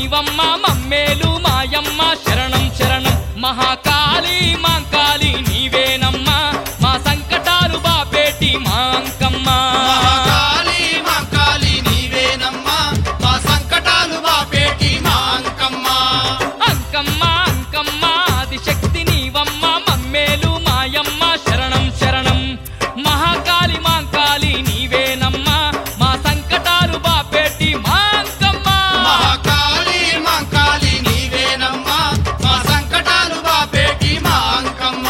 నీవమ్మ మమ్మేలు మాయమ్మ శరణం శరణం మహాకాళి మాంకాళి నీవేనమ్మా మా సంకటాలు బాపేటి మా అంకమ్మ మహాకాళి మాంకాళి నీవేనమ్మా మా సంకటాలు బాపేటి మా అంకమ్మ అంకమ్మ అంకమ్మ ఆదిశక్తి నీవమ్మ మమ్మేలు మాయమ్మ శరణం శరణం మహాకాళి మాంకాళి నీవేనమ్మా మా సంకటాలు బాపేటి మా అంకమ్మ మహాకాళి మాంకాళి నీవేనమ్మా మా సంకటాలు బాపేటి మా అంకమ్మ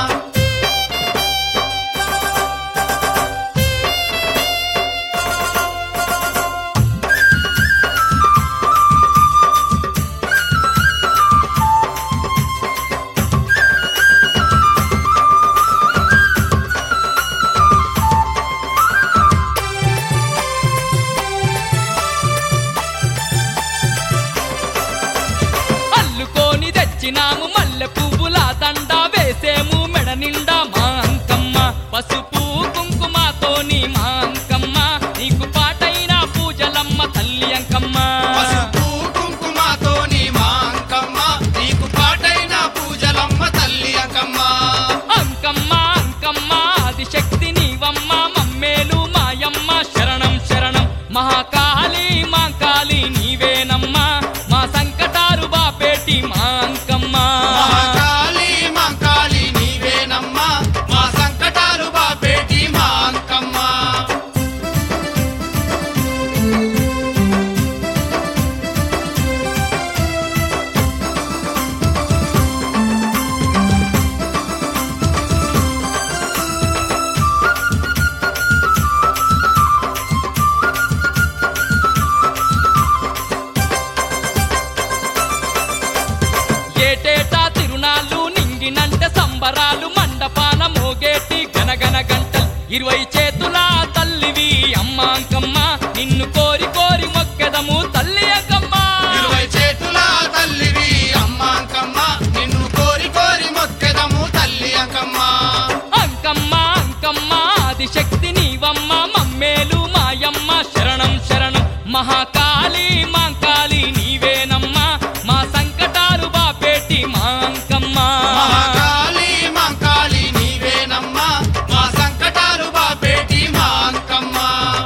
అల్లుకొని తెచ్చినాము మల్లె పువ్వుల దండ వేసేము మెడ నిండా మా అంకమ్మ పసుపు కుంకుమతోని మా అంకమ్మ నీకు పాటైన పూజలమ్మ తల్లి అంకమ్మ పసుపు కుంకుమతోని మా అంకమ్మ నీకు పాటైన పూజలమ్మ తల్లి అంకమ్మ అంకమ్మ అంకమ్మ ఆదిశక్తి నీవమ్మ మమ్మేలు మాయమ్మ శరణం శరణం మహాకాళి మాంకాళి నీవేనమ్మా మా సంకటాలు బాపేటి మా అంకమ్మ మహాకాళి మాంకాళి నీవేనమ్మా మా సంకటాలు బాపేటి మా అంకమ్మ ఏటేటా తిరునాళ్ళు నింగినంటే సంబరాలు మండపాన మోగేటి గనగన గంటలు ఇరవై చేతుల తల్లివి అమ్మ అంకమ్మ నిన్ను కోరి కోరి మొక్కెదము తల్లి అంకమ్మ ఇరవై చేతుల తల్లివి అమ్మ అంకమ్మ నిన్ను కోరి కోరి మొక్కెదము తల్లి అంకమ్మ అంకమ్మ అంకమ్మ ఆదిశక్తి నీవమ్మ మమ్మేలు మాయమ్మ శరణం శరణం మహాకాళి మాంకాళి నీవేనమ్మా మా సంకటాలు బాపేటి మా అంకమ్మ మహాకాళి మాంకాళి నీవేనమ్మా మా సంకటాలు బాపేటి మా అంకమ్మ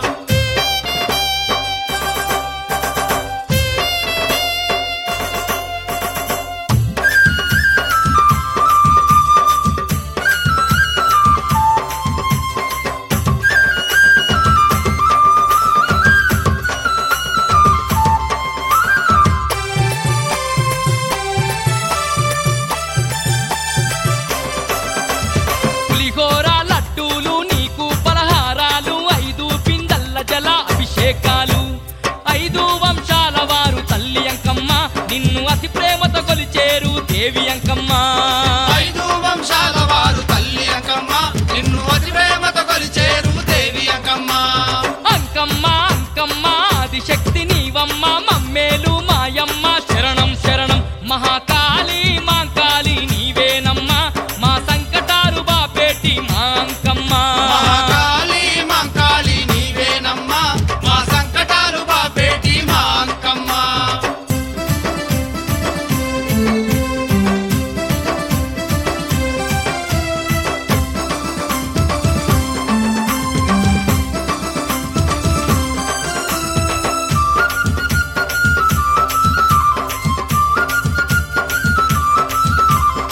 పులిహోర లడ్డూలు నీకు పలహారాలు ఐదు పిందల్ల జల అభిషేకాలు ఐదు వంశాల వారు తల్లి అంకమ్మ నిన్ను అతి ప్రేమతో కొలిచేరు దేవి అంకమ్మ ఐదు వంశాల వారు తల్లి అంకమ్మ నిన్ను అతి ప్రేమతో కొలిచేరు దేవి అంకమ్మ అంకమ్మ అంకమ్మ ఆదిశక్తి నీవమ్మ మమ్మేలు మాయమ్మ శరణం శరణం మహాకాళి మాంకాళి నీవేనమ్మా మా సంకటాలు బాపేటి మా అంకమ్మ మహాకాళి మాంకాళి నీవేనమ్మా మా సంకటాలు బాపేటి మా అంకమ్మ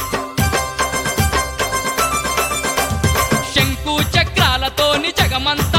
శంకు చక్రాలతోని జగమంత